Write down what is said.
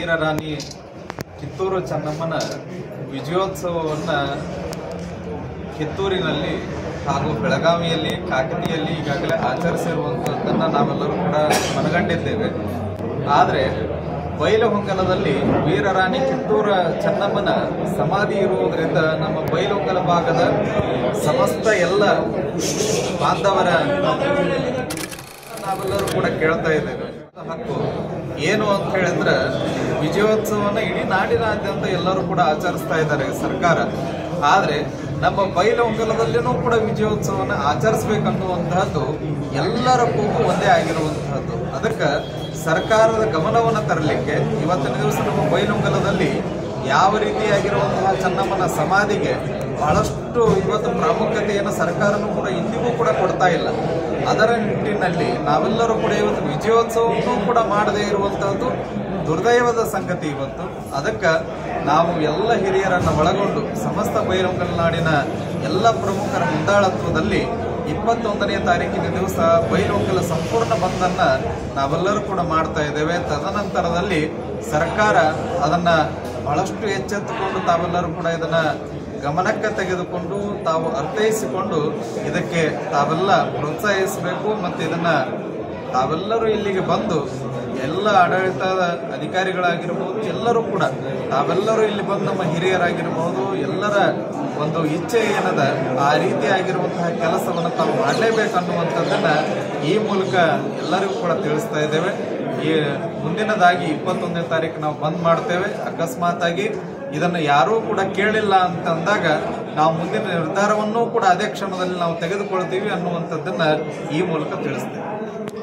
ವೀರರಾಣಿ ಕಿತ್ತೂರು ಚೆನ್ನಮ್ಮನ ವಿಜಯೋತ್ಸವವನ್ನ ಕಿತ್ತೂರಿನಲ್ಲಿ ಹಾಗೂ ಬೆಳಗಾವಿಯಲ್ಲಿ ಕಾಕತಿಯಲ್ಲಿ ಈಗಾಗಲೇ ಆಚರಿಸಿರುವಂಥದ್ದನ್ನು ನಾವೆಲ್ಲರೂ ಕೂಡ ಮನಗಂಡಿದ್ದೇವೆ ಆದರೆ ಬೈಲಹೊಂಗಲದಲ್ಲಿ ವೀರರಾಣಿ ಕಿತ್ತೂರ ಚೆನ್ನಮ್ಮನ ಸಮಾಧಿ ಇರುವುದರಿಂದ ನಮ್ಮ ಬೈಲಹೊಂಗಲ ಭಾಗದ ಸಮಸ್ತ ಎಲ್ಲ ಬಾಂಧವರ ನಾವೆಲ್ಲರೂ ಕೂಡ ಕೇಳ್ತಾ ಇದ್ದೇವೆ ಹಕ್ಕು ಏನು ಅಂತ ಹೇಳಿದ್ರೆ ವಿಜಯೋತ್ಸವನ ಇಡೀ ನಾಡಿನಾದ್ಯಂತ ಎಲ್ಲರೂ ಕೂಡ ಆಚರಿಸ್ತಾ ಇದ್ದಾರೆ ಸರ್ಕಾರ ಆದ್ರೆ ನಮ್ಮ ಬೈಲಹೊಂಗಲದಲ್ಲಿನೂ ಕೂಡ ವಿಜಯೋತ್ಸವನ ಆಚರಿಸ್ಬೇಕನ್ನುವಂತಹದ್ದು ಎಲ್ಲರ ಕೂಗು ಒಂದೇ ಆಗಿರುವಂತಹದ್ದು ಅದಕ್ಕೆ ಸರ್ಕಾರದ ಗಮನವನ್ನು ತರಲಿಕ್ಕೆ ಇವತ್ತಿನ ದಿವಸ ನಮ್ಮ ಬೈಲಹೊಂಗಲದಲ್ಲಿ ಯಾವ ರೀತಿಯಾಗಿರುವಂತಹ ಚೆನ್ನಮ್ಮನ ಸಮಾಧಿಗೆ ಬಹಳಷ್ಟು ಇವತ್ತು ಪ್ರಾಮುಖ್ಯತೆಯನ್ನು ಸರ್ಕಾರನೂ ಕೂಡ ಇಂದಿಗೂ ಕೂಡ ಕೊಡ್ತಾ ಇಲ್ಲ ಅದರ ನಿಟ್ಟಿನಲ್ಲಿ ನಾವೆಲ್ಲರೂ ಕೂಡ ಇವತ್ತು ವಿಜಯೋತ್ಸವವನ್ನು ಕೂಡ ಮಾಡದೇ ಇರುವಂತಹದ್ದು ದುರ್ದೈವದ ಸಂಗತಿ ಇವತ್ತು ಅದಕ್ಕೆ ನಾವು ಎಲ್ಲ ಹಿರಿಯರನ್ನು ಒಳಗೊಂಡು ಸಮಸ್ತ ಬೈರಂಗಲ್ ನಾಡಿನ ಎಲ್ಲ ಪ್ರಮುಖರ ಮುಂದಾಳತ್ವದಲ್ಲಿ ಇಪ್ಪತ್ತೊಂದನೇ ತಾರೀಕಿನ ದಿವಸ ಬೈಲೊಂಗಲ ಸಂಪೂರ್ಣ ಬಂದನ್ನ ನಾವೆಲ್ಲರೂ ಕೂಡ ಮಾಡ್ತಾ ಇದ್ದೇವೆ ತದನಂತರದಲ್ಲಿ ಸರ್ಕಾರ ಅದನ್ನ ಬಹಳಷ್ಟು ಎಚ್ಚೆತ್ತುಕೊಂಡು ತಾವೆಲ್ಲರೂ ಕೂಡ ಇದನ್ನ ಗಮನಕ್ಕೆ ತೆಗೆದುಕೊಂಡು ತಾವು ಅರ್ಥೈಸಿಕೊಂಡು ಇದಕ್ಕೆ ತಾವೆಲ್ಲ ಪ್ರೋತ್ಸಾಹಿಸಬೇಕು ಮತ್ತು ಇದನ್ನ ತಾವೆಲ್ಲರೂ ಇಲ್ಲಿಗೆ ಬಂದು ಎಲ್ಲ ಆಡಳಿತದ ಅಧಿಕಾರಿಗಳಾಗಿರ್ಬೋದು ಎಲ್ಲರೂ ಕೂಡ ತಾವೆಲ್ಲರೂ ಇಲ್ಲಿ ಬಂದು ನಮ್ಮ ಹಿರಿಯರಾಗಿರ್ಬೋದು ಎಲ್ಲರ ಒಂದು ಇಚ್ಛೆ ಏನದ ಆ ರೀತಿಯಾಗಿರುವಂತಹ ಕೆಲಸವನ್ನು ತಾವು ಮಾಡಲೇಬೇಕನ್ನುವಂಥದ್ದನ್ನ ಈ ಮೂಲಕ ಎಲ್ಲರಿಗೂ ಕೂಡ ತಿಳಿಸ್ತಾ ಇದ್ದೇವೆ ಈ ಮುಂದಿನದಾಗಿ ಇಪ್ಪತ್ತೊಂದನೇ ತಾರೀಕು ನಾವು ಬಂದ್ ಮಾಡ್ತೇವೆ ಅಕಸ್ಮಾತ್ ಆಗಿ ಇದನ್ನು ಯಾರೂ ಕೂಡ ಕೇಳಿಲ್ಲ ಅಂತ ಅಂದಾಗ ನಾವು ಮುಂದಿನ ನಿರ್ಧಾರವನ್ನೂ ಕೂಡ ಅದೇ ಕ್ಷಣದಲ್ಲಿ ನಾವು ತೆಗೆದುಕೊಳ್ತೀವಿ ಅನ್ನುವಂಥದ್ದನ್ನ ಈ ಮೂಲಕ ತಿಳಿಸ್ತೇವೆ